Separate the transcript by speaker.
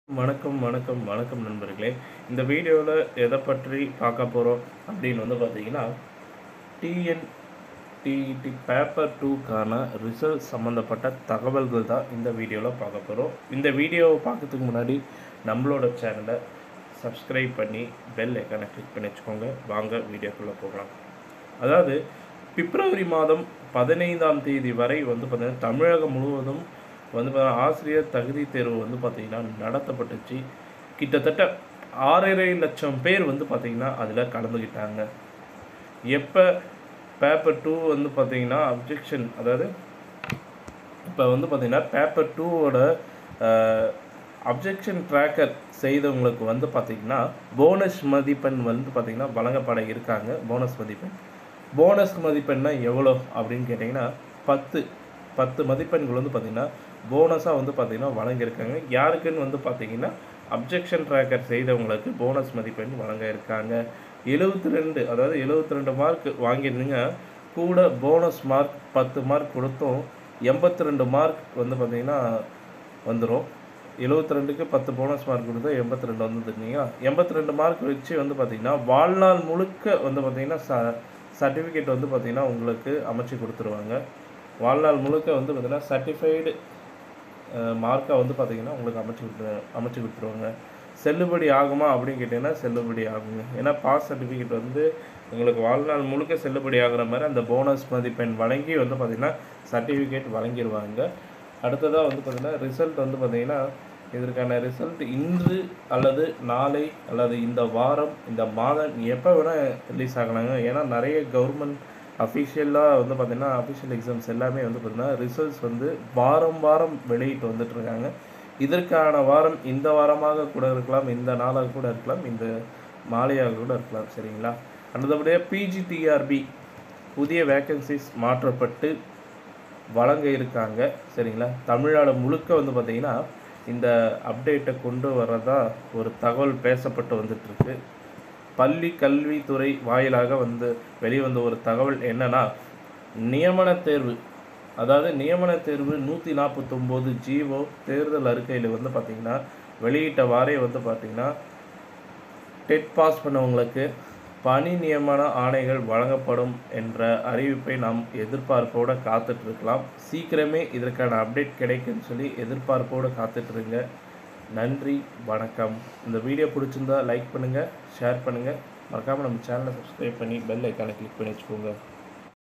Speaker 1: வணக்கம் வணக்கம் வணக்கம் நண்பர்களே இந்த வீடியோவில் எதை பற்றி பார்க்க போகிறோம் அப்படின்னு வந்து பார்த்தீங்கன்னா டிஎன்டிடி பேப்பர் டூக்கான ரிசல்ட் சம்மந்தப்பட்ட தகவல்கள் தான் இந்த வீடியோவில் பார்க்க போகிறோம் இந்த வீடியோவை பார்க்கறதுக்கு முன்னாடி நம்மளோட சேனலை சப்ஸ்கிரைப் பண்ணி பெல் ஐக்கானை கிளிக் பண்ணி வச்சுக்கோங்க வாங்க வீடியோக்குள்ளே போகலாம் அதாவது பிப்ரவரி மாதம் பதினைந்தாம் தேதி வரை வந்து பார்த்திங்கன்னா தமிழகம் முழுவதும் வந்து பார்த்தீங்கன்னா ஆசிரியர் தகுதி தேர்வு வந்து பார்த்திங்கன்னா நடத்தப்பட்டுச்சு கிட்டத்தட்ட ஆறரை லட்சம் பேர் வந்து பார்த்திங்கன்னா அதில் கலந்துக்கிட்டாங்க எப்போ பேப்பர் டூ வந்து பார்த்திங்கன்னா அப்ஜெக்ஷன் அதாவது இப்போ வந்து பார்த்திங்கன்னா பேப்பர் டூவோட அப்ஜெக்ஷன் ட்ராக்கர் செய்தவங்களுக்கு வந்து பார்த்திங்கன்னா போனஸ் மதிப்பெண் வந்து பார்த்திங்கன்னா வழங்கப்பட இருக்காங்க போனஸ் மதிப்பெண் போனஸ் மதிப்பெண்ணா எவ்வளோ அப்படின்னு கேட்டிங்கன்னா பத்து பத்து மதிப்பெண்கள் வந்து பார்த்திங்கன்னா போனஸாக வந்து பார்த்திங்கன்னா வழங்கியிருக்காங்க யாருக்குன்னு வந்து பார்த்திங்கன்னா அப்ஜெக்ஷன் ட்ராக்கர் செய்தவங்களுக்கு போனஸ் மதிப்பெண் வழங்க இருக்காங்க எழுபத்தி ரெண்டு அதாவது எழுபத்தி ரெண்டு மார்க் வாங்கியிருந்தீங்க கூட போனஸ் மார்க் பத்து மார்க் கொடுத்தும் எண்பத்தி ரெண்டு மார்க் வந்து பார்த்திங்கன்னா வந்துடும் எழுபத்தி ரெண்டுக்கு பத்து போனஸ் மார்க் கொடுத்தா எண்பத்தி ரெண்டு வந்துருந்தீங்களா எண்பத்தி ரெண்டு மார்க் வச்சு வந்து பார்த்திங்கன்னா வாழ்நாள் முழுக்க வந்து பார்த்திங்கன்னா ச சர்டிஃபிகேட் வந்து பார்த்திங்கன்னா உங்களுக்கு அமைச்சு கொடுத்துருவாங்க வாழ்நாள் முழுக்க வந்து பார்த்திங்கன்னா சர்டிஃபைடு மார்க்காக வந்து பார்த்திங்கன்னா உங்களுக்கு அமைச்சு கொடுத்து அமைச்சு கொடுத்துருவாங்க செல்லுபடி ஆகுமா அப்படின்னு கேட்டிங்கன்னா செல்லுபடி ஆகுங்க ஏன்னா பாஸ் சர்டிஃபிகேட் வந்து உங்களுக்கு வாழ்நாள் முழுக்க செல்லுபடி ஆகுற மாதிரி அந்த போனஸ் மதிப்பெண் வழங்கி வந்து பார்த்திங்கன்னா சர்டிஃபிகேட் வழங்கிடுவாங்க அடுத்ததாக வந்து பார்த்திங்கன்னா ரிசல்ட் வந்து பார்த்திங்கன்னா இதற்கான ரிசல்ட் இன்று அல்லது நாளை அல்லது இந்த வாரம் இந்த மாதம் எப்போ வேணால் ரிலீஸ் ஆகலாங்க ஏன்னா நிறைய கவர்மெண்ட் அஃபிஷியலாக வந்து பார்த்திங்கன்னா அஃபிஷியல் எக்ஸாம்ஸ் எல்லாமே வந்து பார்த்திங்கன்னா ரிசல்ட்ஸ் வந்து வாரம் வாரம் வெளியிட்டு வந்துட்டுருக்காங்க இதற்கான வாரம் இந்த வாரமாக கூட இருக்கலாம் இந்த நாளாக கூட இருக்கலாம் இந்த மாலையாக கூட இருக்கலாம் சரிங்களா அடுத்தபடியாக பிஜிடிஆர்பி புதிய வேக்கன்சிஸ் மாற்றப்பட்டு வழங்க இருக்காங்க சரிங்களா தமிழ்நாடு முழுக்க வந்து பார்த்திங்கன்னா இந்த அப்டேட்டை கொண்டு வரதா ஒரு தகவல் பேசப்பட்டு வந்துட்டுருக்கு பள்ளி கல்வித்துறை வாயிலாக வந்து வெளிவந்த ஒரு தகவல் என்னன்னா நியமன தேர்வு அதாவது நியமன தேர்வு நூற்றி நாற்பத்தொம்போது ஜிஓ தேர்தல் அறிக்கையில் வந்து பார்த்திங்கன்னா வெளியிட்ட வாரே வந்து பார்த்திங்கன்னா டெட் பாஸ் பண்ணவங்களுக்கு பணி நியமன ஆணைகள் வழங்கப்படும் என்ற அறிவிப்பை நாம் எதிர்பார்ப்போடு காத்துட்ருக்கலாம் சீக்கிரமே இதற்கான அப்டேட் கிடைக்குன்னு சொல்லி எதிர்பார்ப்போடு காத்துட்ருங்க நன்றி வணக்கம் இந்த வீடியோ பிடிச்சிருந்தா லைக் பண்ணுங்கள் ஷேர் பண்ணுங்கள் மறக்காமல் நம்ம சேனலை சப்ஸ்கிரைப் பண்ணி பெல் ஐக்கானை கிளிக் பண்ணி வச்சுக்கோங்க